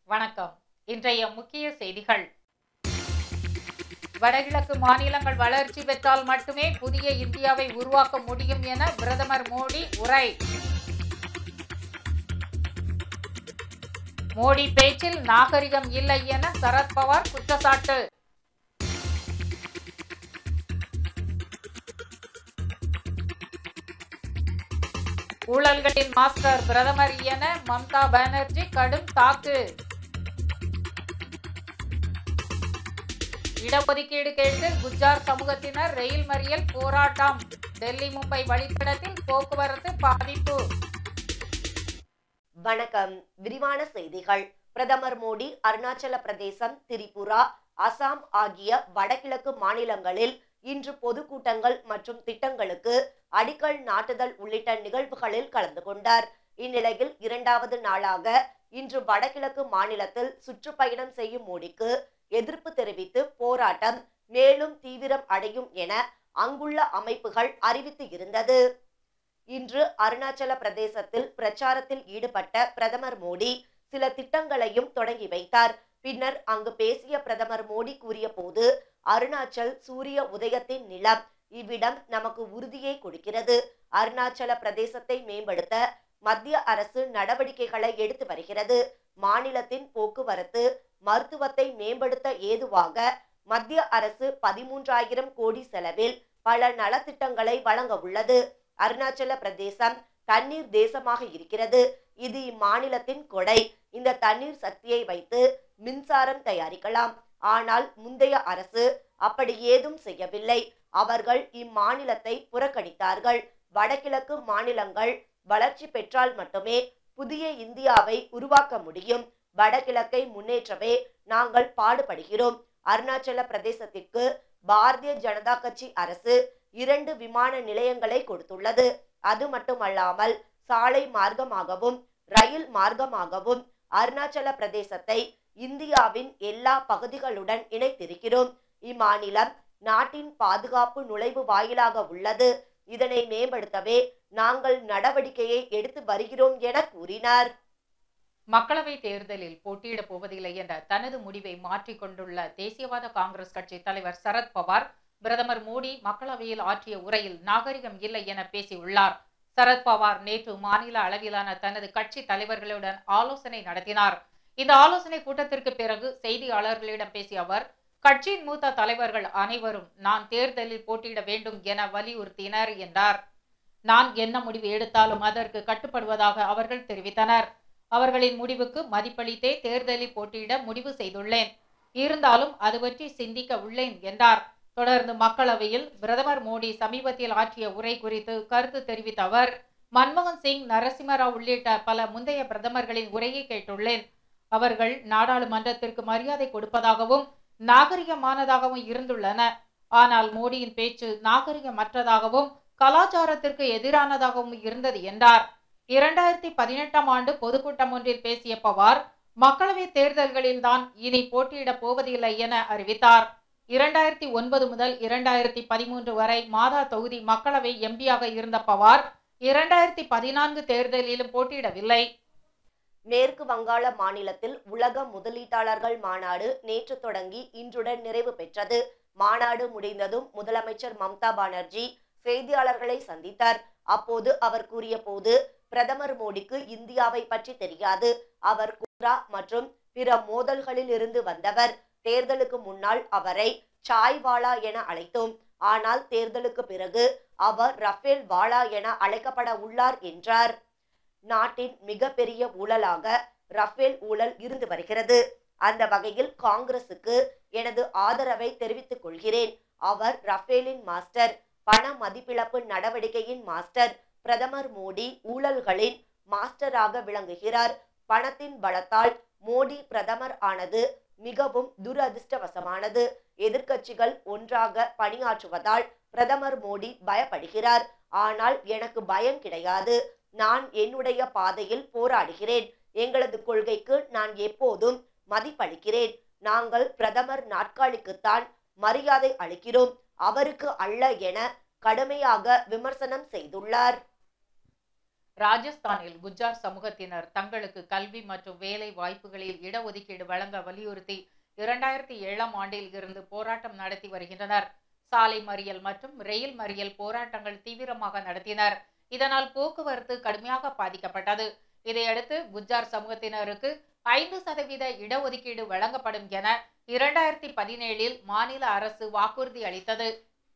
வணக்கம் இன்றைய முக்கிய செய்திகள் வடகிழக்கு மாநிலங்கள் வளர்ச்சி பெற்றால் மட்டுமே புதிய இந்தியாவை உருவாக்க முடியும் என பிரதமர் மோடி உரை மோடி பேச்சில் நாகரிகம் இல்லை என சரத்பவார் குற்றச்சாட்டு ஊழல்களின் மாஸ்டர் பிரதமர் என மம்தா பானர்ஜி கடும் தாக்கு இடஒதுக்கீடு கேட்டு குஜார் சமூகத்தினர் ரயில் மறியல் போராட்டம் டெல்லி மும்பை வழித்தடத்தில் போக்குவரத்து பாதிப்பு வணக்கம் விரிவான செய்திகள் பிரதமர் மோடி அருணாச்சல பிரதேசம் திரிபுரா அசாம் ஆகிய வடகிழக்கு மாநிலங்களில் இன்று பொதுக்கூட்டங்கள் மற்றும் திட்டங்களுக்கு அடிக்கல் நாட்டுதல் உள்ளிட்ட நிகழ்வுகளில் கலந்து கொண்டார் இந்நிலையில் இரண்டாவது நாளாக இன்று வடகிழக்கு மாநிலத்தில் சுற்றுப்பயணம் செய்யும் மோடிக்கு எதிர்ப்பு தெரிவித்து போராட்டம் மேலும் தீவிரம் அடையும் என அங்குள்ள அமைப்புகள் அறிவித்து இருந்தது இன்று அருணாச்சல பிரதேசத்தில் பிரச்சாரத்தில் ஈடுபட்ட பிரதமர் மோடி சில திட்டங்களையும் தொடங்கி வைத்தார் பின்னர் அங்கு பேசிய பிரதமர் மோடி கூறிய போது அருணாச்சல் சூரிய உதயத்தின் நிலம் இவ்விடம் நமக்கு உறுதியை கொடுக்கிறது அருணாச்சல பிரதேசத்தை மேம்படுத்த மத்திய அரசு நடவடிக்கைகளை எடுத்து வருகிறது மாநிலத்தின் போக்குவரத்து மருத்துவத்தை மேம்படுத்த ஏதுவாக மத்திய அரசு பதிமூன்றாயிரம் கோடி செலவில் பல நலத்திட்டங்களை வழங்க உள்ளது அருணாச்சல பிரதேசம் தண்ணீர் தேசமாக இருக்கிறது இது இம்மாநிலத்தின் கொடை இந்த தண்ணீர் சக்தியை வைத்து மின்சாரம் தயாரிக்கலாம் ஆனால் முந்தைய அரசு அப்படி ஏதும் செய்யவில்லை அவர்கள் இம்மாநிலத்தை புறக்கணித்தார்கள் வடகிழக்கு மாநிலங்கள் வளர்ச்சி பெற்றால் மட்டுமே புதிய இந்தியாவை உருவாக்க முடியும் வடகிழக்கை முன்னேற்றவே நாங்கள் பாடுபடுகிறோம் அருணாச்சல பிரதேசத்திற்கு பாரதிய ஜனதா கட்சி அரசு இரண்டு விமான நிலையங்களை கொடுத்துள்ளது அது மட்டுமல்லாமல் சாலை மார்க்கமாகவும் ரயில் மார்க்கமாகவும் அருணாச்சல பிரதேசத்தை இந்தியாவின் எல்லா பகுதிகளுடன் இணைத்திருக்கிறோம் இம்மாநிலம் நாட்டின் பாதுகாப்பு நுழைவு வாயிலாக உள்ளது இதனை மேம்படுத்தவே நாங்கள் நடவடிக்கையை எடுத்து வருகிறோம் என கூறினார் மக்களவை தேர்தலில் போட்டியிடப் போவதில்லை என்ற தனது முடிவை மாற்றிக் கொண்டுள்ள தேசியவாத காங்கிரஸ் கட்சி தலைவர் சரத் பவார் பிரதமர் மோடி மக்களவையில் ஆற்றிய உரையில் நாகரிகம் இல்லை என பேசியுள்ளார் சரத் பவார் நேற்று மாநில அளவிலான தனது கட்சி தலைவர்களுடன் ஆலோசனை நடத்தினார் இந்த ஆலோசனை கூட்டத்திற்கு பிறகு செய்தியாளர்களிடம் பேசிய அவர் கட்சியின் மூத்த தலைவர்கள் அனைவரும் நான் தேர்தலில் போட்டியிட வேண்டும் என வலியுறுத்தினர் என்றார் நான் என்ன முடிவு எடுத்தாலும் அதற்கு கட்டுப்படுவதாக அவர்கள் தெரிவித்தனர் அவர்களின் முடிவுக்கு மதிப்பளித்தே தேர்தலில் போட்டியிட முடிவு செய்துள்ளேன் இருந்தாலும் அது பற்றி சிந்திக்க உள்ளேன் என்றார் தொடர்ந்து மக்களவையில் பிரதமர் மோடி சமீபத்தில் ஆற்றிய உரை குறித்து கருத்து தெரிவித்த அவர் மன்மோகன் சிங் நரசிம்மராவ் உள்ளிட்ட பல முந்தைய பிரதமர்களின் உரையை கேட்டுள்ளேன் அவர்கள் நாடாளுமன்றத்திற்கு மரியாதை கொடுப்பதாகவும் நாகரிகமானதாகவும் இருந்துள்ளன ஆனால் மோடியின் பேச்சு நாகரிகமற்றதாகவும் கலாச்சாரத்திற்கு எதிரானதாகவும் இருந்தது என்றார் இரண்டாயிரத்தி பதினெட்டாம் ஆண்டு பொதுக்கூட்டம் ஒன்றில் பேசிய பவார் மக்களவை தேர்தல்களில் தான் இனி போட்டியிடப் போவதில்லை என அறிவித்தார் இரண்டாயிரத்தி ஒன்பது முதல் இரண்டாயிரத்தி பதிமூன்று வரை மாதா தொகுதி மக்களவை எம்பியாக இருந்த பவார் இரண்டாயிரத்தி பதினான்கு தேர்தலிலும் போட்டியிடவில்லை மேற்கு வங்காள மாநிலத்தில் உலக முதலீட்டாளர்கள் மாநாடு நேற்று தொடங்கி இன்றுடன் நிறைவு பெற்றது மாநாடு முடிந்ததும் முதலமைச்சர் மம்தா பானர்ஜி செய்தியாளர்களை சந்தித்தார் அப்போது அவர் கூறிய போது பிரதமர் மோடிக்கு இந்தியாவை பற்றி தெரியாது அவர் குத்ரா மற்றும் பிற மோதல்களில் இருந்து வந்தவர் தேர்தலுக்கு முன்னால் அவரை சாய் வாலா என அழைத்தோம் ஆனால் தேர்தலுக்கு பிறகு அவர் ரஃபேல் வாலா என அழைக்கப்பட உள்ளார் என்றார் நாட்டின் மிகப்பெரிய ஊழலாக ரஃபேல் ஊழல் இருந்து வருகிறது அந்த வகையில் காங்கிரசுக்கு எனது ஆதரவை தெரிவித்துக் கொள்கிறேன் அவர் ரஃபேலின் மாஸ்டர் பண மதிப்பிழப்பு நடவடிக்கையின் மாஸ்டர் பிரதமர் மோடி ஊழல்களின் மாஸ்டராக விளங்குகிறார் பணத்தின் பலத்தால் மோடி பிரதமர் ஆனது மிகவும் துரதிர்ஷ்டவசமானது எதிர்க்கட்சிகள் ஒன்றாக பணியாற்றுவதால் பிரதமர் மோடி பயப்படுகிறார் ஆனால் எனக்கு பயம் கிடையாது நான் என்னுடைய பாதையில் போராடுகிறேன் எங்களது கொள்கைக்கு நான் எப்போதும் மதிப்பளிக்கிறேன் நாங்கள் பிரதமர் நாற்காலிக்குத்தான் மரியாதை அளிக்கிறோம் அவருக்கு அல்ல என கடுமையாக விமர்சனம் செய்துள்ளார் ராஜஸ்தானில் குஜார் சமூகத்தினர் தங்களுக்கு கல்வி மற்றும் வேலை வாய்ப்புகளில் இடஒதுக்கீடு வழங்க வலியுறுத்தி இரண்டாயிரத்தி ஏழாம் ஆண்டில் இருந்து போராட்டம் நடத்தி வருகின்றனர் சாலை மறியல் மற்றும் ரயில் மறியல் போராட்டங்கள் தீவிரமாக நடத்தினர் இதனால் போக்குவரத்து கடுமையாக பாதிக்கப்பட்டது இதையடுத்து குஜார் சமூகத்தினருக்கு ஐந்து சதவீத இடஒதுக்கீடு வழங்கப்படும் என இரண்டாயிரத்தி பதினேழில் மாநில அரசு வாக்குறுதி அளித்தது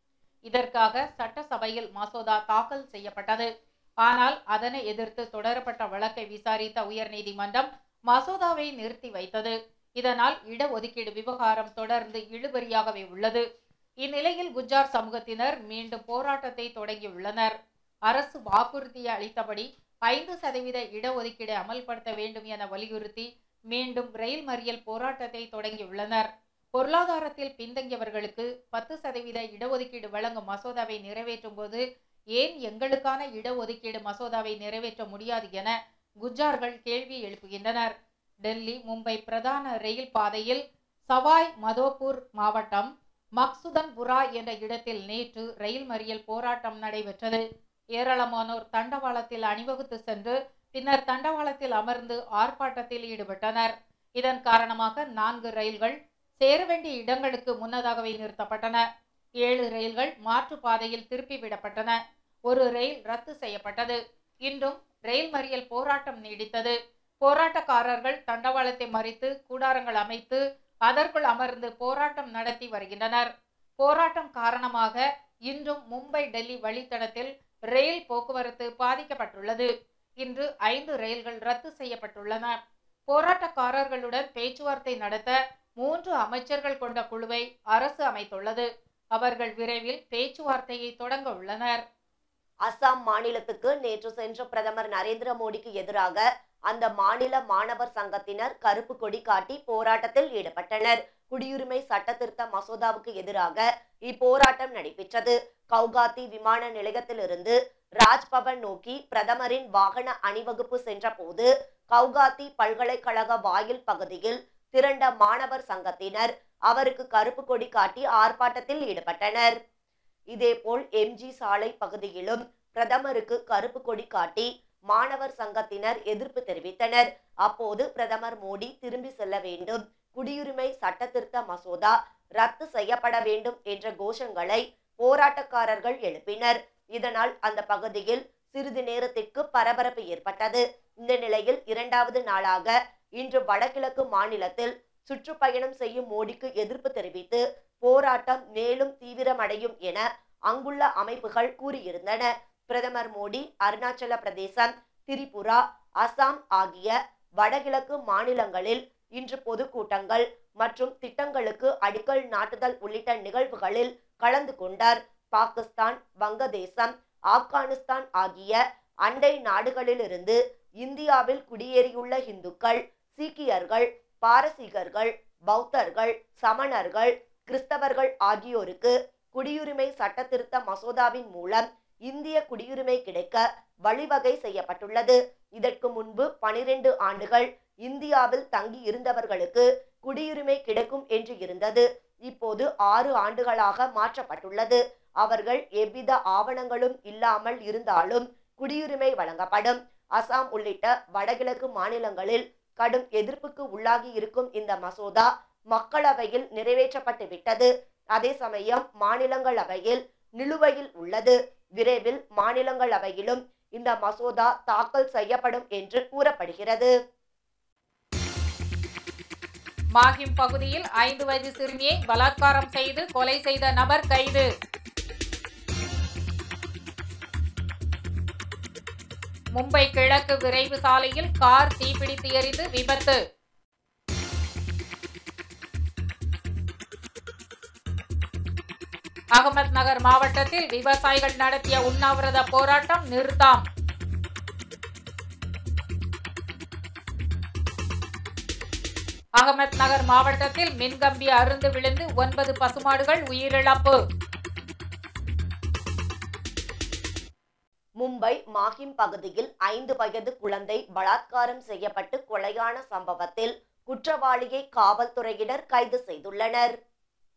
இதற்காக சட்டசபையில் மசோதா தாக்கல் செய்யப்பட்டது ஆனால் அதனை எதிர்த்து தொடரப்பட்ட வழக்கை விசாரித்த உயர்நீதிமன்றம் மசோதாவை நிறுத்தி வைத்தது இதனால் இடஒதுக்கீடு விவகாரம் தொடர்ந்து இழுபறியாகவே உள்ளது இந்நிலையில் குஜார் சமூகத்தினர் மீண்டும் போராட்டத்தை தொடங்கியுள்ளனர் அரசு வாக்குறுதி அளித்தபடி ஐந்து சதவீத இடஒதுக்கீடு அமல்படுத்த வேண்டும் என வலியுறுத்தி மீண்டும் ரயில் மறியல் போராட்டத்தை தொடங்கியுள்ளனர் பொருளாதாரத்தில் பின்தங்கியவர்களுக்கு பத்து சதவீத இடஒதுக்கீடு வழங்கும் மசோதாவை நிறைவேற்றும் போது ஏன் எங்களுக்கான இடஒதுக்கீடு மசோதாவை நிறைவேற்ற முடியாது என குஜார்கள் கேள்வி எழுப்புகின்றனர் டெல்லி மும்பை பிரதான ரயில் பாதையில் சவாய் மதோபூர் மாவட்டம் மக்சுதன்புரா என்ற இடத்தில் நேற்று ரயில் மறியல் போராட்டம் நடைபெற்றது ஏராளமானோர் தண்டவாளத்தில் அணிவகுத்து சென்று பின்னர் தண்டவாளத்தில் அமர்ந்து ஆர்ப்பாட்டத்தில் ஈடுபட்டனர் இதன் காரணமாக நான்கு ரயில்கள் சேர வேண்டிய இடங்களுக்கு முன்னதாகவே நிறுத்தப்பட்டன ஏழு ரயில்கள் மாற்று பாதையில் திருப்பி விடப்பட்டன ஒரு ரயில் ரத்து செய்யப்பட்டது இன்றும் ரயில் மறியல் போராட்டம் நீடித்தது போராட்டக்காரர்கள் தண்டவாளத்தை மறித்து கூடாரங்கள் அமைத்து அதற்குள் அமர்ந்து போராட்டம் நடத்தி வருகின்றனர் போராட்டம் காரணமாக இன்றும் மும்பை டெல்லி வழித்தடத்தில் ரயில் போக்குவரத்து பாதிக்கப்பட்டுள்ளது இன்று ஐந்து ரயில்கள் ரத்து செய்யப்பட்டுள்ளன போராட்டக்காரர்களுடன் பேச்சுவார்த்தை நடத்த மூன்று அமைச்சர்கள் கொண்ட குழுவை அரசு அமைத்துள்ளது அவர்கள் விரைவில் பேச்சுவார்த்தையை தொடங்க உள்ளனர் அசாம் மாநிலத்துக்கு நேற்று சென்ற பிரதமர் நரேந்திர மோடிக்கு எதிராக அந்த மாநில மாணவர் சங்கத்தினர் கருப்பு கொடி காட்டி போராட்டத்தில் ஈடுபட்டனர் குடியுரிமை சட்ட திருத்த மசோதாவுக்கு எதிராக இப்போராட்டம் நடைபெற்றது கவுகாத்தி விமான நிலையத்திலிருந்து ராஜ்பவன் நோக்கி பிரதமரின் வாகன அணிவகுப்பு சென்றபோது கவுகாத்தி பல்கலைக்கழக வாயில் பகுதியில் திரண்ட மாணவர் சங்கத்தினர் அவருக்கு கருப்பு கொடி காட்டி ஆர்ப்பாட்டத்தில் ஈடுபட்டனர் இதேபோல் எம்ஜி சாலை பகுதியிலும் பிரதமருக்கு கருப்பு கொடி காட்டி மாணவர் சங்கத்தினர் எதிர்ப்பு தெரிவித்தனர் அப்போது பிரதமர் மோடி திரும்பி செல்ல வேண்டும் குடியுரிமை சட்ட திருத்த மசோதா ரத்து செய்யப்பட வேண்டும் என்ற கோஷங்களை போராட்டக்காரர்கள் எழுப்பினர் இதனால் அந்த பகுதியில் சிறிது நேரத்திற்கு பரபரப்பு ஏற்பட்டது இந்த நிலையில் இரண்டாவது நாளாக இன்று வடகிழக்கு மாநிலத்தில் சுற்றுப்பயணம் செய்யும் மோடிக்கு எதிர்ப்பு தெரிவித்து போராட்டம் மேலும் தீவிரமடையும் என அங்குள்ள அமைப்புகள் கூறியிருந்தன பிரதமர் மோடி அருணாச்சல பிரதேசம் திரிபுரா அசாம் ஆகிய வடகிழக்கு மாநிலங்களில் இன்று பொதுக்கூட்டங்கள் மற்றும் திட்டங்களுக்கு அடிக்கல் நாட்டுதல் உள்ளிட்ட நிகழ்வுகளில் கலந்து கொண்டார் பாகிஸ்தான் வங்கதேசம் ஆப்கானிஸ்தான் ஆகிய அண்டை நாடுகளிலிருந்து இந்தியாவில் குடியேறியுள்ள இந்துக்கள் சீக்கியர்கள் பாரசீகர்கள் பௌத்தர்கள் சமணர்கள் கிறிஸ்தவர்கள் ஆகியோருக்கு குடியுரிமை சட்ட திருத்த மசோதாவின் மூலம் இந்திய குடியுரிமை கிடைக்க வழிவகை செய்யப்பட்டுள்ளது இதற்கு முன்பு பனிரெண்டு ஆண்டுகள் இந்தியாவில் தங்கி இருந்தவர்களுக்கு குடியுரிமை கிடைக்கும் என்று இருந்தது இப்போது ஆறு ஆண்டுகளாக மாற்றப்பட்டுள்ளது அவர்கள் எவ்வித ஆவணங்களும் இல்லாமல் இருந்தாலும் குடியுரிமை வழங்கப்படும் அசாம் உள்ளிட்ட வடகிழக்கு மாநிலங்களில் கடும் எதிர்ப்புக்கு உள்ளாகி இருக்கும் இந்த மசோதா மக்களவையில் நிறைவேற்றப்பட்டு விட்டது அதே சமயம் மாநிலங்களவையில் நிலுவையில் உள்ளது விரைவில் மாநிலங்களவையிலும் இந்த மசோதா தாக்கல் செய்யப்படும் என்று கூறப்படுகிறது மாஹிம் பகுதியில் ஐந்து வயது சிறுமியை பலாத்காரம் செய்து கொலை செய்த நபர் கைது மும்பை கிழக்கு விரைவு சாலையில் கார் தீப்பிடித்து எரிந்து விபத்து அகமத் நகர் மாவட்டத்தில் விவசாயிகள் நடத்திய உண்ணாவிரத போராட்டம் நிறுத்தம் அகமத் நகர் மாவட்டத்தில் மின்கம்பி அருந்து விழுந்து ஒன்பது பசுமாடுகள் உயிரிழப்பு மும்பை மாஹிம் பகுதியில் ஐந்து வயது குழந்தை பலாத்காரம் செய்யப்பட்டு கொலையான சம்பவத்தில் குற்றவாளியை காவல்துறையினர் கைது செய்துள்ளனர்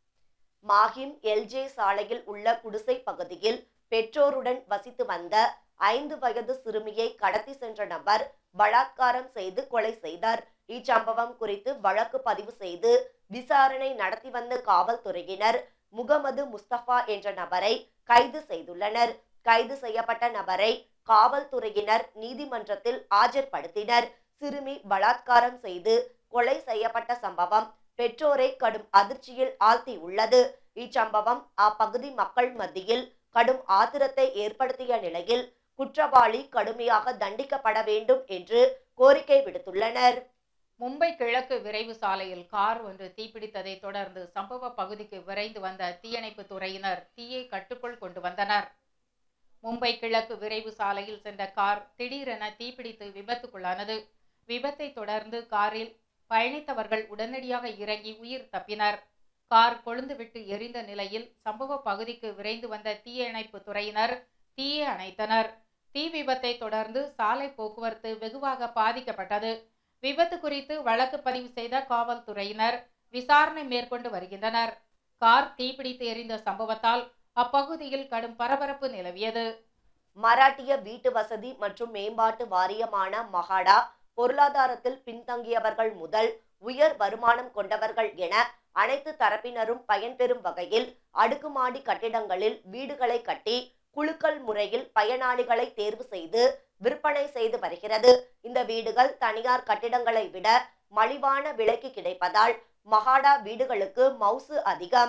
மாஹிம் எல்ஜே சாலையில் உள்ள குடிசை பகுதியில் பெற்றோருடன் வசித்து வந்த ஐந்து வயது சிறுமியை கடத்தி சென்ற நபர் பலாத்காரம் செய்து கொலை செய்தார் இச்சம்பவம் குறித்து வழக்கு பதிவு செய்து விசாரணை நடத்தி வந்த காவல்துறையினர் முகமது முஸ்தபா என்ற நபரை கைது செய்துள்ளனர் கைது செய்யப்பட்ட நபரை காவல்துறையினர் நீதிமன்றத்தில் ஆஜர்படுத்தினர் சிறுமி பலாத்காரம் செய்து கொலை செய்யப்பட்ட சம்பவம் பெற்றோரை கடும் அதிர்ச்சியில் ஆழ்த்தியுள்ளது இச்சம்பவம் அப்பகுதி மக்கள் மத்தியில் கடும் ஆத்திரத்தை ஏற்படுத்திய நிலையில் குற்றவாளி கடுமையாக தண்டிக்கப்பட வேண்டும் என்று கோரிக்கை விடுத்துள்ளனர் மும்பை கிழக்கு விரைவு சாலையில் கார் ஒன்று தீப்பிடித்ததை தொடர்ந்து சம்பவ பகுதிக்கு விரைந்து வந்த தீயணைப்பு துறையினர் தீயை கட்டுக்குள் கொண்டு வந்தனர் மும்பை கிழக்கு விரைவு சாலையில் சென்ற கார் திடீரென தீப்பிடித்து விபத்துக்குள்ளானது விபத்தை தொடர்ந்து காரில் பயணித்தவர்கள் உடனடியாக இறங்கி உயிர் தப்பினர் கார் கொழுந்துவிட்டு எரிந்த நிலையில் சம்பவ பகுதிக்கு விரைந்து வந்த தீயணைப்பு துறையினர் தீயை அணைத்தனர் தீ விபத்தை தொடர்ந்து சாலை போக்குவரத்து வெகுவாக பாதிக்கப்பட்டது விபத்து குறித்து வழக்கு பதிவு செய்த காவல்துறையினர் விசாரணை மேற்கொண்டு வருகின்றனர் கார் தீப்பிடித்து எரிந்த சம்பவத்தால் அப்பகுதியில் கடும் பரபரப்பு நிலவியது மராட்டிய வீட்டு வசதி மற்றும் மேம்பாட்டு வாரியமான மகாடா பொருளாதாரத்தில் பின்தங்கியவர்கள் முதல் உயர் வருமானம் கொண்டவர்கள் என அனைத்து தரப்பினரும் பயன்பெறும் வகையில் அடுக்குமாடி கட்டிடங்களில் வீடுகளை கட்டி குலுக்கல் முறையில் பயனாளிகளை தேர்வு செய்து விற்பனை செய்து வருகிறது இந்த வீடுகள் தனியார் கட்டிடங்களை விட மலிவான விலைக்கு கிடைப்பதால் மகாடா வீடுகளுக்கு மவுசு அதிகம்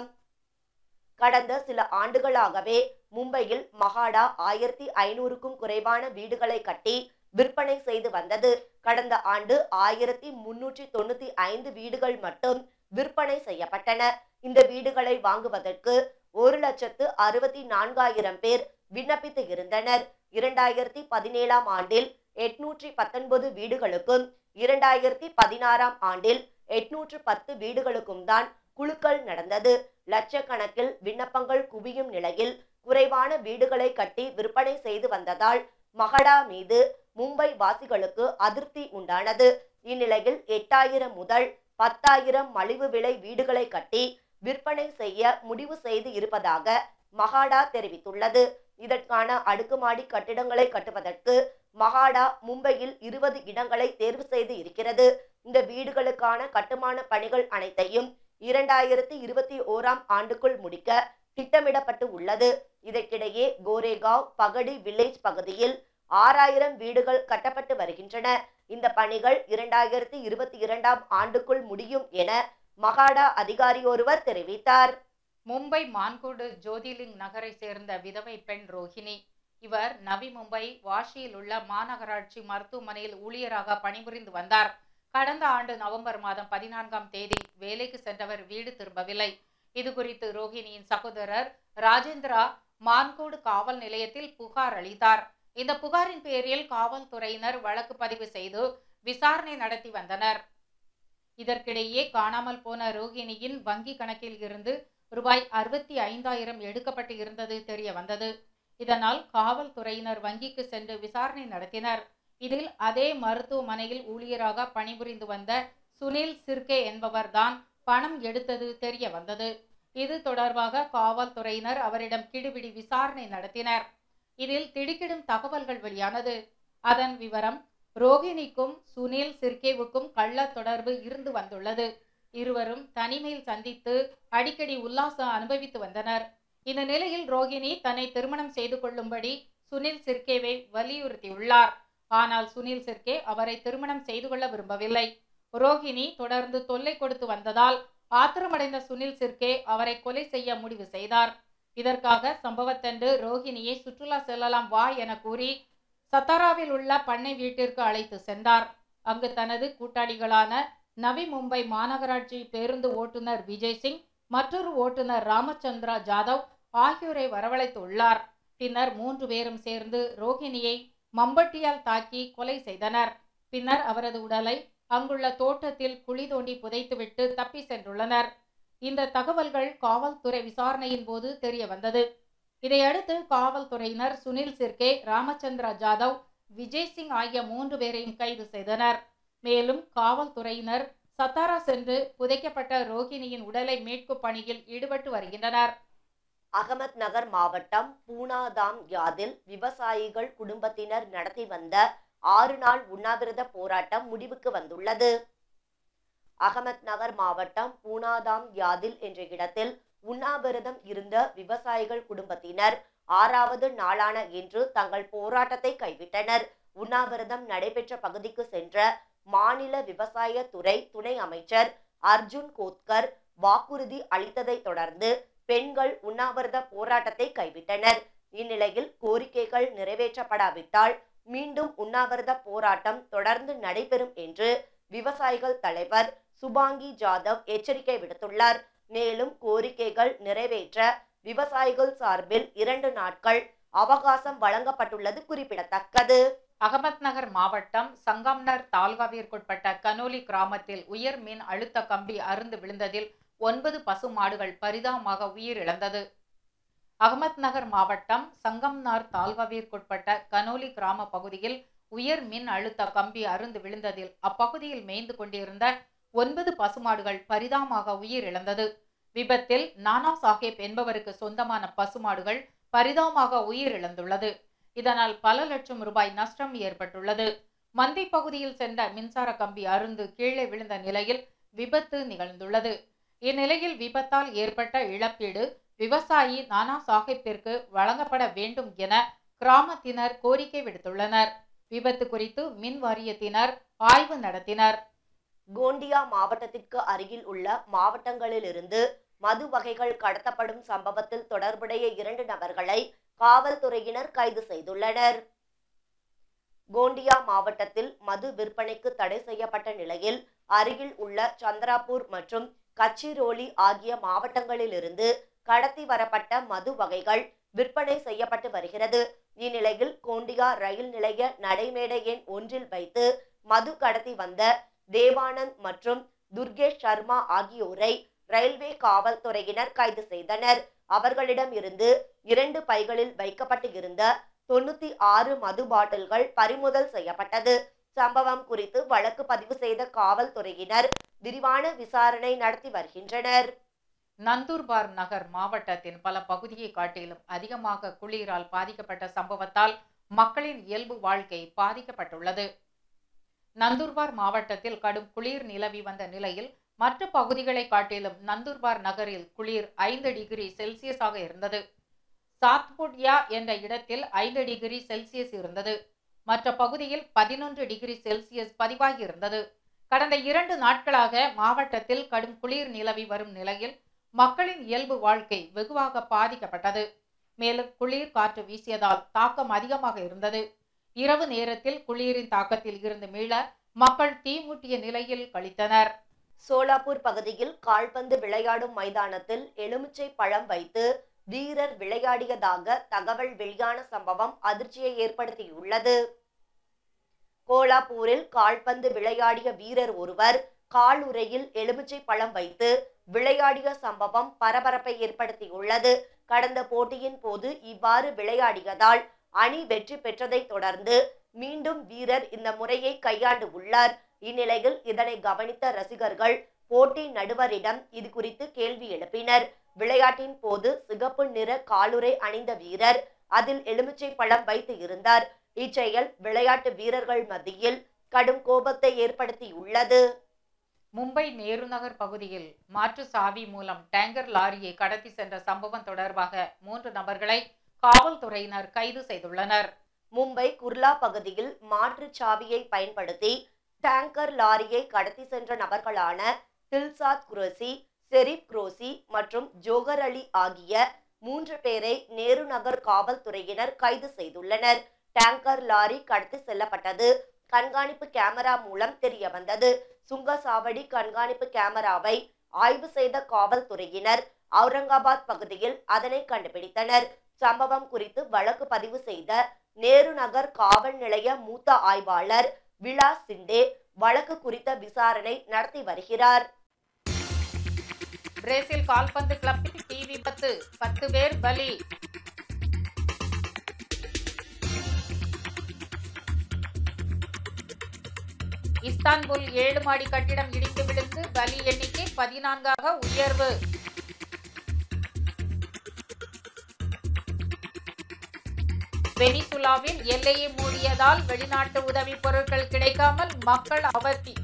கடந்த சில ஆண்டுகளாகவே மும்பையில் மகாடா ஆயிரத்தி ஐநூறுக்கும் குறைவான வீடுகளை கட்டி விற்பனை செய்து வந்தது கடந்த ஆண்டு ஆயிரத்தி முன்னூற்றி தொண்ணூத்தி ஐந்து வீடுகள் மட்டும் விற்பனை செய்யப்பட்டன இந்த வீடுகளை வாங்குவதற்கு ஒரு லட்சத்து அறுபத்தி நான்காயிரம் பேர் விண்ணப்பித்து இருந்தனர் இரண்டாயிரத்தி பதினேழாம் ஆண்டில் எட்நூற்றி பத்தொன்பது வீடுகளுக்கும் இரண்டாயிரத்தி பதினாறாம் ஆண்டில் எட்நூற்று பத்து வீடுகளுக்கும் தான் குழுக்கள் நடந்தது லட்சக்கணக்கில் விண்ணப்பங்கள் குவியும் நிலையில் குறைவான வீடுகளை கட்டி விற்பனை செய்து வந்ததால் மகடா மீது மும்பை வாசிகளுக்கு அதிருப்தி உண்டானது இந்நிலையில் எட்டாயிரம் முதல் பத்தாயிரம் மலிவு விலை வீடுகளை கட்டி விற்பனை செய்ய முடிவு செய்து இருப்பதாக மகாடா தெரிவித்துள்ளது இதற்கான அடுக்குமாடி கட்டிடங்களை கட்டுவதற்கு மகாடா மும்பையில் இருபது இடங்களை தேர்வு செய்து இருக்கிறது இந்த வீடுகளுக்கான கட்டுமான பணிகள் அனைத்தையும் இரண்டாயிரத்தி இருபத்தி ஓராம் ஆண்டுக்குள் முடிக்க திட்டமிடப்பட்டு உள்ளது இதற்கிடையே கோரேகாவ் பகடி வில்லேஜ் பகுதியில் ஆறாயிரம் வீடுகள் கட்டப்பட்டு வருகின்றன இந்த பணிகள் இரண்டாயிரத்தி இருபத்தி இரண்டாம் ஆண்டுக்குள் முடியும் என மகாடா அதிகாரியொருவர் தெரிவித்தார் மும்பை மான்கூடு ஜோதிலிங் நகரை சேர்ந்த விதவை பெண் ரோஹிணி இவர் நவி மும்பை வாஷியில் உள்ள மாநகராட்சி மருத்துவமனையில் ஊழியராக பணிபுரிந்து வந்தார் கடந்த ஆண்டு நவம்பர் மாதம் பதினான்காம் தேதி வேலைக்கு சென்றவர் வீடு திரும்பவில்லை இது குறித்து ரோஹிணியின் சகோதரர் ராஜேந்திரா மான்கூடு காவல் நிலையத்தில் புகார் அளித்தார் இந்த புகாரின் பேரில் காவல்துறையினர் வழக்கு பதிவு செய்து விசாரணை நடத்தி வந்தனர் இதற்கிடையே காணாமல் போன ரோஹிணியின் வங்கி கணக்கில் இருந்து ரூபாய் அறுபத்தி ஐந்தாயிரம் எடுக்கப்பட்டு இருந்தது தெரிய வந்தது இதனால் காவல்துறையினர் வங்கிக்கு சென்று விசாரணை நடத்தினர் இதில் அதே மருத்துவமனையில் ஊழியராக பணிபுரிந்து வந்த சுனில் சிர்கே என்பவர்தான் பணம் எடுத்தது தெரிய வந்தது இது தொடர்பாக காவல்துறையினர் அவரிடம் கிடுபிடி விசாரணை நடத்தினர் இதில் திடுக்கிடும் தகவல்கள் வெளியானது அதன் விவரம் ரோஹிணிக்கும் சுனில் சிர்கேவுக்கும் கள்ள தொடர்பு இருந்து வந்துள்ளது இருவரும் தனிமையில் சந்தித்து அடிக்கடி உல்லாசம் அனுபவித்து வந்தனர் இந்த நிலையில் ரோஹிணி தன்னை திருமணம் செய்து கொள்ளும்படி சுனில் சிர்கேவை வலியுறுத்தியுள்ளார் ஆனால் சுனில் சிர்கே அவரை திருமணம் செய்து கொள்ள விரும்பவில்லை ரோஹிணி தொடர்ந்து தொல்லை கொடுத்து வந்ததால் ஆத்திரமடைந்த சுனில் சிர்கே அவரை கொலை செய்ய முடிவு செய்தார் இதற்காக சம்பவத்தன்று ரோஹிணியை சுற்றுலா செல்லலாம் வா என கூறி சத்தாராவில் உள்ள பண்ணை வீட்டிற்கு அழைத்து சென்றார் அங்கு தனது கூட்டாளிகளான நவி மும்பை மாநகராட்சி பேருந்து ஓட்டுநர் விஜய் சிங் மற்றொரு ஓட்டுநர் ராமச்சந்திரா ஜாதவ் ஆகியோரை வரவழைத்து உள்ளார் பின்னர் மூன்று பேரும் சேர்ந்து ரோஹிணியை மம்பட்டியால் தாக்கி கொலை செய்தனர் பின்னர் அவரது உடலை அங்குள்ள தோட்டத்தில் குழி தோண்டி புதைத்துவிட்டு தப்பி சென்றுள்ளனர் இந்த தகவல்கள் காவல்துறை விசாரணையின் போது தெரிய வந்தது இதையடுத்து காவல்துறையினர் சுனில் சிர்கே ராமச்சந்திரா ஜாதவ் விஜய் சிங் ஆகிய மூன்று பேரையும் கைது செய்தனர் மேலும் காவல்துறையினர் சத்தாரா சென்று புதைக்கப்பட்ட ரோஹிணியின் உடலை மீட்கும் பணியில் ஈடுபட்டு வருகின்றனர் அகமத் நகர் மாவட்டம் பூனாதாம் யாதில் விவசாயிகள் குடும்பத்தினர் நடத்தி வந்த ஆறு நாள் உண்ணாவிரத போராட்டம் முடிவுக்கு வந்துள்ளது அகமத் நகர் மாவட்டம் பூனாதாம் யாதில் என்ற இடத்தில் உண்ணாவிரதம் இருந்த விவசாயிகள் குடும்பத்தினர் ஆறாவது நாளான இன்று தங்கள் போராட்டத்தை கைவிட்டனர் உண்ணாவிரதம் நடைபெற்ற பகுதிக்கு சென்ற மாநில விவசாய துறை துணை அமைச்சர் அர்ஜுன் கோத்கர் வாக்குறுதி அளித்ததை தொடர்ந்து பெண்கள் உண்ணாவிரத போராட்டத்தை கைவிட்டனர் இந்நிலையில் கோரிக்கைகள் நிறைவேற்றப்படாவிட்டால் மீண்டும் உண்ணாவிரத போராட்டம் தொடர்ந்து நடைபெறும் என்று விவசாயிகள் தலைவர் சுபாங்கி ஜாதவ் எச்சரிக்கை விடுத்துள்ளார் மேலும் கோரிக்கைகள் நிறைவேற்ற விவசாயிகள் சார்பில் இரண்டு நாட்கள் அவகாசம் வழங்கப்பட்டுள்ளது குறிப்பிடத்தக்கது அகமத் நகர் மாவட்டம் சங்கம்னர் தாலுகாவிற்குட்பட்ட கனோலி கிராமத்தில் உயர் மின் அழுத்த கம்பி அருந்து விழுந்ததில் ஒன்பது பசு மாடுகள் பரிதாபமாக உயிரிழந்தது அகமத் நகர் மாவட்டம் சங்கம்னார் தாலுகாவிற்குட்பட்ட கனோலி கிராம பகுதியில் உயர் மின் அழுத்த கம்பி அருந்து விழுந்ததில் அப்பகுதியில் மேய்ந்து கொண்டிருந்த ஒன்பது பசுமாடுகள் பரிதாபமாக உயிரிழந்தது விபத்தில் நானா சாஹேப் என்பவருக்கு சொந்தமான பசுமாடுகள் பரிதாபமாக உயிரிழந்துள்ளது இதனால் பல லட்சம் ரூபாய் நஷ்டம் ஏற்பட்டுள்ளது மந்தை பகுதியில் சென்ற மின்சார கம்பி அருந்து கீழே விழுந்த நிலையில் விபத்து நிகழ்ந்துள்ளது இந்நிலையில் விபத்தால் ஏற்பட்ட இழப்பீடு விவசாயி நானா சாஹிப்பிற்கு வழங்கப்பட வேண்டும் என கிராமத்தினர் கோரிக்கை விடுத்துள்ளனர் விபத்து குறித்து மின் வாரியத்தினர் ஆய்வு நடத்தினர் கோண்டியா மாவட்டத்திற்கு அருகில் உள்ள மாவட்டங்களிலிருந்து மது வகைகள் கடத்தப்படும் சம்பவத்தில் தொடர்புடைய இரண்டு நபர்களை காவல்துறையினர் கைது செய்துள்ளனர் கோண்டியா மாவட்டத்தில் மது விற்பனைக்கு தடை செய்யப்பட்ட நிலையில் அருகில் உள்ள சந்திராபூர் மற்றும் கச்சிரோலி ஆகிய மாவட்டங்களிலிருந்து கடத்தி வரப்பட்ட மது வகைகள் விற்பனை செய்யப்பட்டு வருகிறது இந்நிலையில் கோண்டியா ரயில் நிலைய நடைமேடை எண் ஒன்றில் வைத்து மது கடத்தி வந்த தேவானந்த் மற்றும் துர்கேஷ் சர்மா ஆகியோரை ரயில்வே காவல்துறையினர் கைது செய்தனர் அவர்களிடம் இருந்து இரண்டு பைகளில் வைக்கப்பட்டு இருந்த தொண்ணூத்தி ஆறு மது பாட்டில்கள் பறிமுதல் செய்யப்பட்டது சம்பவம் குறித்து வழக்கு பதிவு செய்த காவல்துறையினர் விரிவான விசாரணை நடத்தி வருகின்றனர் நந்தூர்பார் நகர் மாவட்டத்தின் பல பகுதியை காட்டிலும் அதிகமாக குளிரால் பாதிக்கப்பட்ட சம்பவத்தால் மக்களின் இயல்பு வாழ்க்கை பாதிக்கப்பட்டுள்ளது நந்தூர்பார் மாவட்டத்தில் கடும் குளிர் நிலவி வந்த நிலையில் மற்ற பகுதிகளை காட்டிலும் நந்தூர்பார் நகரில் குளிர் ஐந்து டிகிரி செல்சியஸாக இருந்தது சாத்புட்யா என்ற இடத்தில் ஐந்து டிகிரி செல்சியஸ் இருந்தது மற்ற பகுதியில் பதினொன்று டிகிரி செல்சியஸ் பதிவாகி இருந்தது கடந்த இரண்டு நாட்களாக மாவட்டத்தில் கடும் குளிர் நிலவி வரும் நிலையில் மக்களின் இயல்பு வாழ்க்கை வெகுவாக பாதிக்கப்பட்டது மேலும் குளிர் காற்று வீசியதால் தாக்கம் அதிகமாக இருந்தது இரவு நேரத்தில் குளிரின் தாக்கத்தில் இருந்து மீள மக்கள் தீமூட்டிய நிலையில் கழித்தனர் சோலாப்பூர் பகுதியில் கால்பந்து விளையாடும் மைதானத்தில் எலுமிச்சை பழம் வைத்து வீரர் விளையாடியதாக தகவல் வெளியான சம்பவம் அதிர்ச்சியை ஏற்படுத்தியுள்ளது கோலாப்பூரில் கால்பந்து விளையாடிய வீரர் ஒருவர் காலுறையில் எலுமிச்சை பழம் வைத்து விளையாடிய சம்பவம் பரபரப்பை ஏற்படுத்தியுள்ளது கடந்த போட்டியின் போது இவ்வாறு விளையாடியதால் அணி வெற்றி பெற்றதை தொடர்ந்து மீண்டும் வீரர் இந்த முறையை கையாண்டு உள்ளார் இந்நிலையில் இதனை கவனித்த ரசிகர்கள் போட்டி நடுவரிடம் இது குறித்து கேள்வி எழுப்பினர் விளையாட்டின் போது சிகப்பு நிற காலுறை அணிந்த வீரர் அதில் எலுமிச்சை பழம் வைத்து இருந்தார் இச்செயல் விளையாட்டு வீரர்கள் மத்தியில் கடும் கோபத்தை ஏற்படுத்தியுள்ளது மும்பை நேரு நகர் பகுதியில் மாற்று சாவி மூலம் டேங்கர் லாரியை கடத்தி சென்ற சம்பவம் தொடர்பாக மூன்று நபர்களை காவல்துறையினர் கைது செய்துள்ளனர் மும்பை குர்லா பகுதியில் மாற்றுச் சாவியை பயன்படுத்தி டேங்கர் லாரியை கடத்தி சென்ற நபர்களான தில்சாத் குரோசி செரீப் குரோசி மற்றும் ஜோகர் அலி ஆகிய மூன்று பேரை நேரு நகர் காவல்துறையினர் கைது செய்துள்ளனர் டேங்கர் லாரி கடத்தி செல்லப்பட்டது கண்காணிப்பு கேமரா மூலம் தெரிய வந்தது சுங்கசாவடி கண்காணிப்பு கேமராவை ஆய்வு செய்த காவல்துறையினர் அவுரங்காபாத் பகுதியில் அதனை கண்டுபிடித்தனர் சம்பவம் குறித்து வழக்கு பதிவு செய்த நேரு நகர் காவல் நிலைய மூத்த ஆய்வாளர் விலாஸ் சிண்டே வழக்கு குறித்த விசாரணை நடத்தி வருகிறார் பிரேசில் கால்பந்து கிளப்பில் தீ விபத்து பத்து பேர் பலி இஸ்தான்புல் ஏழு மாடி கட்டிடம் இடிந்து விழுந்து பலி எண்ணிக்கை பதினான்காக உயர்வு வெனிசுலாவில் எல்லையை மூடியதால் வெளிநாட்டு உதவி பொருட்கள் கிடைக்காமல் மக்கள் அவதி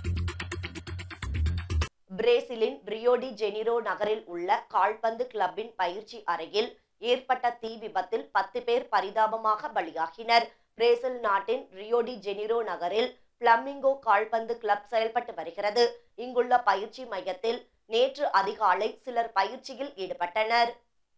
பிரேசிலின் ரியோடி ஜெனிரோ நகரில் உள்ள கால்பந்து கிளப்பின் பயிற்சி அறையில் ஏற்பட்ட தீ விபத்தில் பத்து பேர் பரிதாபமாக பலியாகினர் பிரேசில் நாட்டின் ரியோடி ஜெனிரோ நகரில் பிளமிங்கோ கால்பந்து கிளப் செயல்பட்டு வருகிறது இங்குள்ள பயிற்சி மையத்தில் நேற்று அதிகாலை சிலர் பயிற்சியில் ஈடுபட்டனர்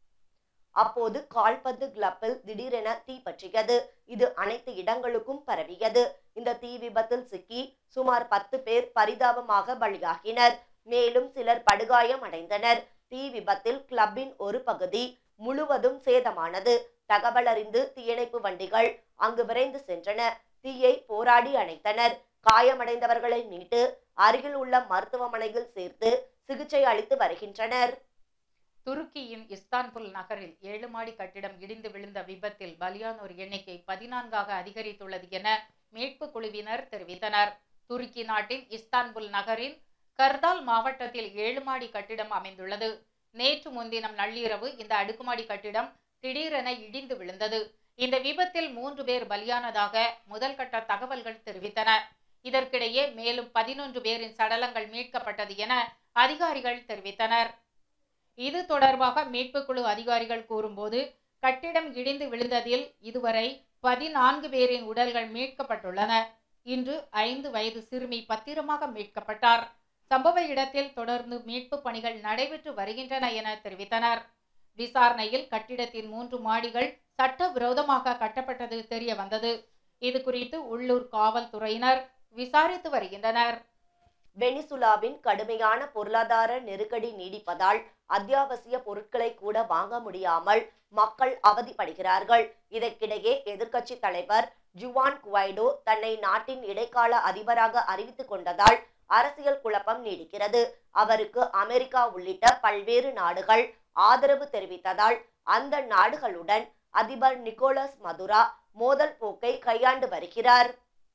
அப்போது கால்பந்து கிளப்பில் திடீரென தீ பற்றியது இது அனைத்து இடங்களுக்கும் பரவியது இந்த தீ விபத்தில் சிக்கி சுமார் பத்து பேர் பரிதாபமாக பலியாகினர் மேலும் சிலர் படுகாயம் அடைந்தனர் தீ விபத்தில் கிளப்பின் ஒரு பகுதி முழுவதும் சேதமானது தகவல் அறிந்து தீயணைப்பு வண்டிகள் அங்கு விரைந்து சென்றன தீயை போராடி அணைத்தனர் காயமடைந்தவர்களை மீட்டு அருகில் உள்ள மருத்துவமனையில் சேர்த்து சிகிச்சை அளித்து வருகின்றனர் துருக்கியின் இஸ்தான்புல் நகரில் ஏழு மாடி கட்டிடம் இடிந்து விழுந்த விபத்தில் பலியானோர் எண்ணிக்கை பதினான்காக அதிகரித்துள்ளது என மீட்பு குழுவினர் தெரிவித்தனர் துருக்கி நாட்டின் இஸ்தான்புல் நகரின் கர்தால் மாவட்டத்தில் ஏழு மாடி கட்டிடம் அமைந்துள்ளது நேற்று முன்தினம் நள்ளிரவு இந்த அடுக்குமாடி கட்டிடம் திடீரென இடிந்து விழுந்தது இந்த விபத்தில் மூன்று பேர் பலியானதாக முதல்கட்ட தகவல்கள் தெரிவித்தன இதற்கிடையே மேலும் பதினொன்று பேரின் சடலங்கள் மீட்கப்பட்டது என அதிகாரிகள் தெரிவித்தனர் இது தொடர்பாக மீட்புக் குழு அதிகாரிகள் கூறும்போது கட்டிடம் இடிந்து விழுந்ததில் இதுவரை பதினான்கு பேரின் உடல்கள் மீட்கப்பட்டுள்ளன இன்று ஐந்து வயது சிறுமி பத்திரமாக மீட்கப்பட்டார் சம்பவ இடத்தில் தொடர்ந்து மீட்பு பணிகள் நடைபெற்று வருகின்றன என தெரிவித்தனர் விசாரணையில் கட்டிடத்தின் மூன்று மாடிகள் சட்டவிரோதமாக கட்டப்பட்டது தெரிய வந்தது இது குறித்து உள்ளூர் காவல்துறையினர் விசாரித்து வருகின்றனர் வெனிசுலாவின் கடுமையான பொருளாதார நெருக்கடி நீடிப்பதால் அத்தியாவசிய பொருட்களை கூட வாங்க முடியாமல் மக்கள் அவதிப்படுகிறார்கள் இதற்கிடையே எதிர்க்கட்சி தலைவர் ஜுவான் குவைடோ தன்னை நாட்டின் இடைக்கால அதிபராக அறிவித்துக் கொண்டதால் அரசியல் குழப்பம் நீடிக்கிறது அவருக்கு அமெரிக்கா உள்ளிட்ட பல்வேறு நாடுகள் ஆதரவு தெரிவித்ததால் அந்த நாடுகளுடன் அதிபர் நிக்கோலஸ் மதுரா மோதல் போக்கை கையாண்டு வருகிறார்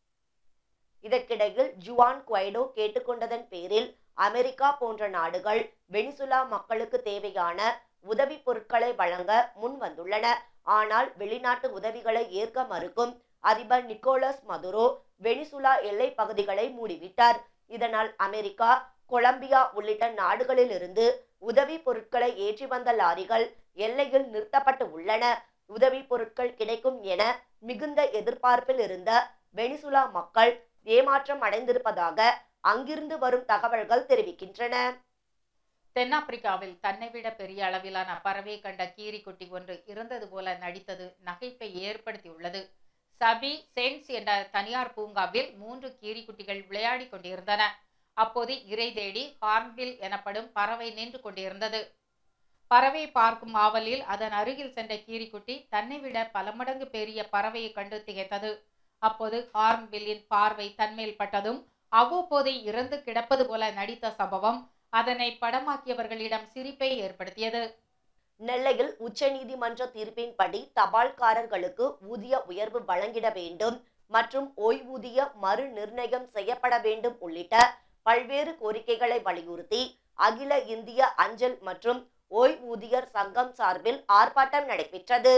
இதற்கிடையில் ஜுவான் குவைடோ கேட்டுக்கொண்டதன் பேரில் அமெரிக்கா போன்ற நாடுகள் வெனிசுலா மக்களுக்கு தேவையான உதவி பொருட்களை வழங்க முன் வந்துள்ளன ஆனால் வெளிநாட்டு உதவிகளை ஏற்க மறுக்கும் அதிபர் நிக்கோலஸ் மதுரோ வெனிசுலா எல்லை பகுதிகளை மூடிவிட்டார் இதனால் அமெரிக்கா கொலம்பியா உள்ளிட்ட நாடுகளில் இருந்து உதவி பொருட்களை ஏற்றி வந்த லாரிகள் எல்லையில் நிறுத்தப்பட்டு உள்ளன உதவி பொருட்கள் கிடைக்கும் என மிகுந்த எதிர்பார்ப்பில் இருந்த வெனிசுலா மக்கள் ஏமாற்றம் அடைந்திருப்பதாக அங்கிருந்து வரும் தகவல்கள் தெரிவிக்கின்றன தென்னாப்பிரிக்காவில் தன்னை விட பெரிய அளவிலான பறவை கண்ட கீரிக்குட்டி ஒன்று இறந்தது போல நடித்தது நகைப்பை ஏற்படுத்தியுள்ளது சபி சென்ஸ் என்ற தனியார் பூங்காவில் மூன்று கீரிக்குட்டிகள் விளையாடி கொண்டிருந்தன அப்போது இறை தேடி ஹார்ன்பில் எனப்படும் பறவை நின்று கொண்டிருந்தது பறவை பார்க்கும் ஆவலில் அதன் அருகில் சென்ற கீரிக்குட்டி தன்னை விட பல மடங்கு பெரிய பறவையை கண்டு திகைத்தது அப்போது ஹார்ன்பில்லின் பார்வை தன்மேல் பட்டதும் அவ்வப்போது இறந்து கிடப்பது போல நடித்த சம்பவம் அதனை படமாக்கியவர்களிடம் சிரிப்பை ஏற்படுத்தியது நெல்லையில் உச்சநீதிமன்ற தீர்ப்பின்படி தபால்காரர்களுக்கு ஊதிய உயர்வு வழங்கிட வேண்டும் மற்றும் ஓய்வூதிய மறு நிர்ணயம் செய்யப்பட வேண்டும் உள்ளிட்ட பல்வேறு கோரிக்கைகளை வலியுறுத்தி அகில இந்திய அஞ்சல் மற்றும் ஓய்வூதியர் சங்கம் சார்பில் ஆர்ப்பாட்டம் நடைபெற்றது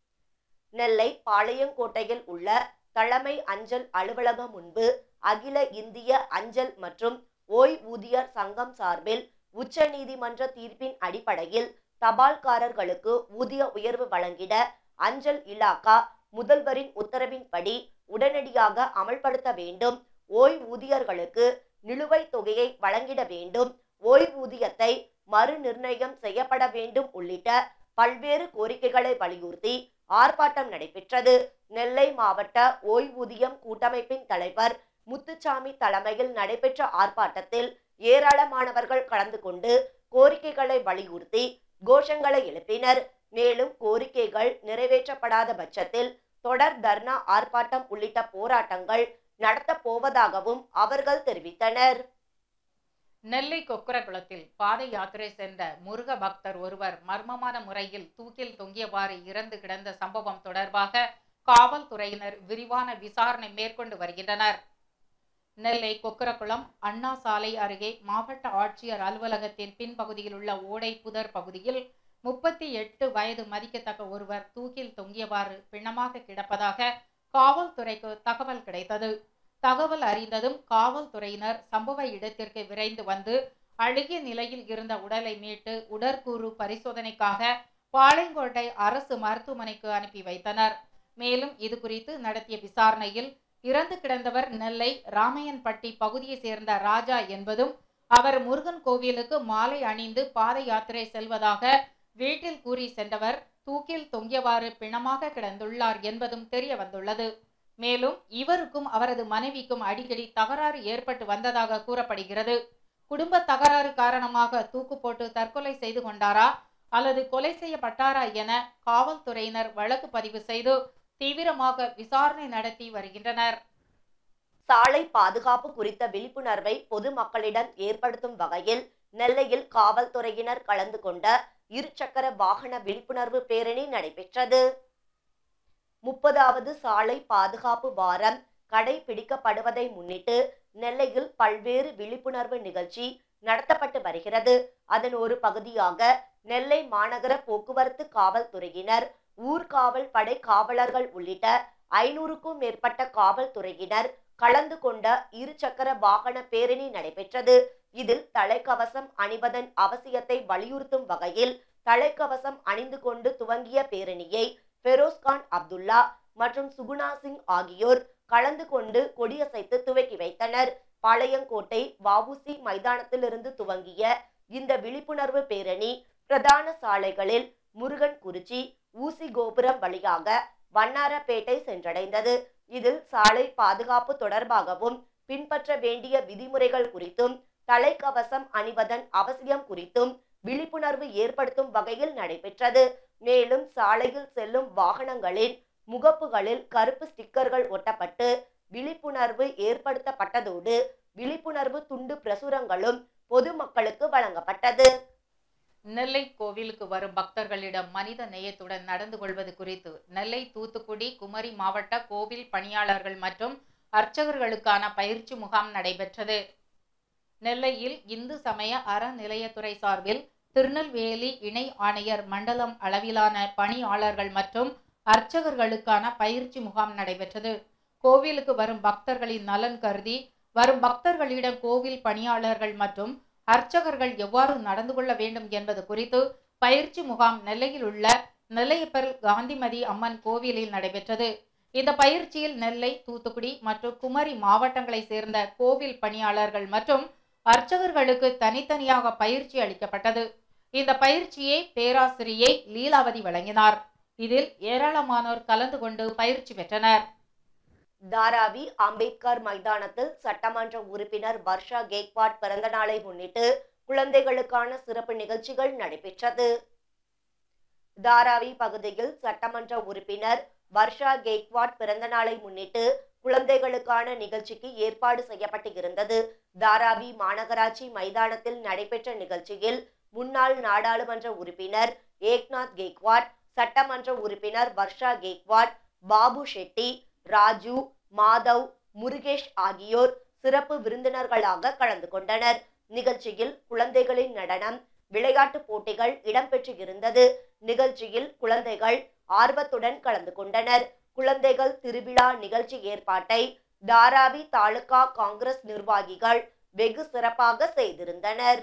நெல்லை பாளையங்கோட்டையில் உள்ள தலைமை அஞ்சல் அலுவலகம் முன்பு அகில இந்திய அஞ்சல் மற்றும் ஓய்வூதியர் சங்கம் சார்பில் உச்ச நீதிமன்ற தீர்ப்பின் அடிப்படையில் தபால்காரர்களுக்கு ஊதிய உயர்வு வழங்கிட அஞ்சல் இலாக்கா முதல்வரின் உத்தரவின்படி உடனடியாக அமல்படுத்த வேண்டும் ஓய்வூதியர்களுக்கு நிலுவைத் தொகையை வழங்கிட வேண்டும் ஓய்வூதியத்தை மறுநிர்ணயம் செய்யப்பட வேண்டும் உள்ளிட்ட பல்வேறு கோரிக்கைகளை வலியுறுத்தி ஆர்ப்பாட்டம் நடைபெற்றது நெல்லை மாவட்ட ஓய்வூதியம் கூட்டமைப்பின் தலைவர் முத்துச்சாமி தலைமையில் நடைபெற்ற ஆர்ப்பாட்டத்தில் ஏராளமானவர்கள் கலந்து கொண்டு கோரிக்கைகளை வலியுறுத்தி கோஷங்களை எழுப்பினர் மேலும் கோரிக்கைகள் நிறைவேற்றப்படாத பட்சத்தில் தொடர் தர்ணா ஆர்ப்பாட்டம் உள்ளிட்ட போராட்டங்கள் நடத்தப் போவதாகவும் அவர்கள் தெரிவித்தனர் நெல்லை கொக்குரகுளத்தில் பாத யாத்திரை சென்ற முருக பக்தர் ஒருவர் மர்மமான முறையில் தூக்கில் தொங்கியவாறு இறந்து கிடந்த சம்பவம் தொடர்பாக காவல்துறையினர் விரிவான விசாரணை மேற்கொண்டு வருகின்றனர் நெல்லை கொக்கரகுளம் அண்ணா சாலை அருகே மாவட்ட ஆட்சியர் அலுவலகத்தின் பின்பகுதியில் உள்ள ஓடை புதர் பகுதியில் முப்பத்தி எட்டு வயது மதிக்கத்தக்க ஒருவர் தூக்கில் தொங்கியவாறு பிணமாக கிடப்பதாக காவல்துறைக்கு தகவல் கிடைத்தது தகவல் அறிந்ததும் காவல்துறையினர் சம்பவ இடத்திற்கு விரைந்து வந்து அழுகிய நிலையில் இருந்த உடலை மீட்டு உடற்கூறு பரிசோதனைக்காக பாளையங்கோட்டை அரசு மருத்துவமனைக்கு அனுப்பி வைத்தனர் மேலும் இது குறித்து நடத்திய விசாரணையில் இறந்து கிடந்தவர் நெல்லை ராமையன்பட்டி பகுதியை சேர்ந்த ராஜா என்பதும் அவர் முருகன் கோவிலுக்கு மாலை அணிந்து பாத யாத்திரை செல்வதாக வீட்டில் கூறி சென்றவர் தூக்கில் தொங்கியவாறு பிணமாக கிடந்துள்ளார் என்பதும் தெரிய வந்துள்ளது மேலும் இவருக்கும் அவரது மனைவிக்கும் அடிக்கடி தகராறு ஏற்பட்டு வந்ததாக கூறப்படுகிறது குடும்ப தகராறு காரணமாக தூக்கு போட்டு தற்கொலை செய்து கொண்டாரா அல்லது கொலை செய்யப்பட்டாரா என காவல்துறையினர் வழக்கு பதிவு செய்து தீவிரமாக விசாரணை நடத்தி வருகின்றனர் சாலை பாதுகாப்பு குறித்த விழிப்புணர்வை பொதுமக்களிடம் ஏற்படுத்தும் வகையில் நெல்லையில் காவல்துறையினர் கலந்து கொண்ட இருசக்கர வாகன விழிப்புணர்வு பேரணி நடைபெற்றது முப்பதாவது சாலை பாதுகாப்பு வாரம் கடைபிடிக்கப்படுவதை முன்னிட்டு நெல்லையில் பல்வேறு விழிப்புணர்வு நிகழ்ச்சி நடத்தப்பட்டு வருகிறது அதன் ஒரு பகுதியாக நெல்லை மாநகர போக்குவரத்து காவல்துறையினர் ஊர்காவல் படை காவலர்கள் உள்ளிட்ட ஐநூறுக்கும் மேற்பட்ட காவல்துறையினர் கலந்து கொண்ட இருசக்கர வாகன பேரணி நடைபெற்றது இதில் தலைக்கவசம் அணிவதன் அவசியத்தை வலியுறுத்தும் வகையில் தலைக்கவசம் அணிந்து கொண்டு துவங்கிய பேரணியை ஃபெரோஸ்கான் அப்துல்லா மற்றும் சுகுணா சிங் ஆகியோர் கலந்து கொண்டு கொடியசைத்து துவக்கி வைத்தனர் பாளையங்கோட்டை வஉசி மைதானத்திலிருந்து துவங்கிய இந்த விழிப்புணர்வு பேரணி பிரதான சாலைகளில் முருகன் குறிச்சி ஊசி கோபுரம் வழியாக வண்ணாரப்பேட்டை சென்றடைந்தது இதில் சாலை பாதுகாப்பு தொடர்பாகவும் பின்பற்ற வேண்டிய விதிமுறைகள் குறித்தும் தலைக்கவசம் அணிவதன் அவசியம் குறித்தும் விழிப்புணர்வு ஏற்படுத்தும் வகையில் நடைபெற்றது மேலும் சாலையில் செல்லும் வாகனங்களின் முகப்புகளில் கருப்பு ஸ்டிக்கர்கள் ஒட்டப்பட்டு விழிப்புணர்வு ஏற்படுத்தப்பட்டதோடு விழிப்புணர்வு துண்டு பிரசுரங்களும் பொதுமக்களுக்கு வழங்கப்பட்டது நெல்லை கோவிலுக்கு வரும் பக்தர்களிடம் மனித நேயத்துடன் நடந்து கொள்வது குறித்து நெல்லை தூத்துக்குடி குமரி மாவட்ட கோவில் பணியாளர்கள் மற்றும் அர்ச்சகர்களுக்கான பயிற்சி முகாம் நடைபெற்றது நெல்லையில் இந்து சமய அறநிலையத்துறை சார்பில் திருநெல்வேலி இணை ஆணையர் மண்டலம் அளவிலான பணியாளர்கள் மற்றும் அர்ச்சகர்களுக்கான பயிற்சி முகாம் நடைபெற்றது கோவிலுக்கு வரும் பக்தர்களின் நலன் கருதி வரும் பக்தர்களிடம் கோவில் பணியாளர்கள் மற்றும் அர்ச்சகர்கள் எவ்வாறு நடந்து கொள்ள வேண்டும் என்பது குறித்து பயிற்சி முகாம் நெல்லையில் உள்ள நெல்லையப்பர் காந்திமதி அம்மன் கோவிலில் நடைபெற்றது இந்த பயிற்சியில் நெல்லை தூத்துக்குடி மற்றும் குமரி மாவட்டங்களை சேர்ந்த கோவில் பணியாளர்கள் மற்றும் அர்ச்சகர்களுக்கு தனித்தனியாக பயிற்சி அளிக்கப்பட்டது இந்த பயிற்சியை பேராசிரியை லீலாவதி வழங்கினார் இதில் ஏராளமானோர் கலந்து கொண்டு பயிற்சி பெற்றனர் தாராவி அம்பேத்கர் மைதானத்தில் சட்டமன்ற உறுப்பினர் வர்ஷா கேக்வாட் பிறந்த நாளை முன்னிட்டு குழந்தைகளுக்கான சிறப்பு நிகழ்ச்சிகள் நடைபெற்றது தாராவி பகுதியில் சட்டமன்ற உறுப்பினர் வர்ஷா கேக்வாட் பிறந்த நாளை முன்னிட்டு குழந்தைகளுக்கான நிகழ்ச்சிக்கு ஏற்பாடு செய்யப்பட்டு இருந்தது தாராவி மாநகராட்சி மைதானத்தில் நடைபெற்ற நிகழ்ச்சியில் முன்னாள் நாடாளுமன்ற உறுப்பினர் ஏக்நாத் கேக்வாட் சட்டமன்ற உறுப்பினர் வர்ஷா கேக்வாட் பாபு ஷெட்டி ராஜு மாதவ் முருகேஷ் ஆகியோர் சிறப்பு விருந்தினர்களாக கலந்து கொண்டனர் நிகழ்ச்சியில் குழந்தைகளின் நடனம் விளையாட்டு போட்டிகள் இடம்பெற்று இருந்தது நிகழ்ச்சியில் குழந்தைகள் ஆர்வத்துடன் கலந்து கொண்டனர் குழந்தைகள் திருவிழா நிகழ்ச்சி ஏற்பாட்டை தாராவி தாலுகா காங்கிரஸ் நிர்வாகிகள் வெகு சிறப்பாக செய்திருந்தனர்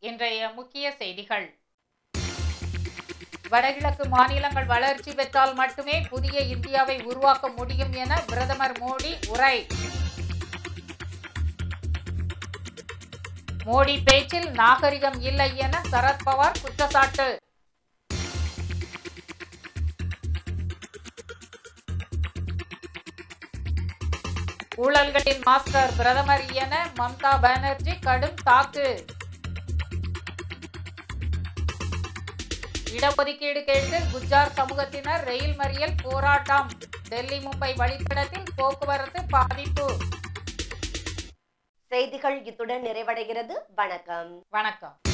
இன்றைய முக்கிய செய்திகள் வடகிழக்கு மாநிலங்கள் வளர்ச்சி பெற்றால் மட்டுமே புதிய இந்தியாவை உருவாக்க முடியும் என பிரதமர் மோடி உரை மோடி பேச்சில் நாகரிகம் இல்லை என சரத்பவார் குற்றச்சாட்டு ஊழல்களின் மாஸ்டர் பிரதமர் என மம்தா பானர்ஜி கடும் தாக்கு இடஒதுக்கீடு கேட்டு குஜார் சமூகத்தினர் ரயில் மறியல் போராட்டம் டெல்லி மும்பை வழித்தடத்தில் போக்குவரத்து பாதிப்பு செய்திகள் இத்துடன் நிறைவடைகிறது வணக்கம் வணக்கம்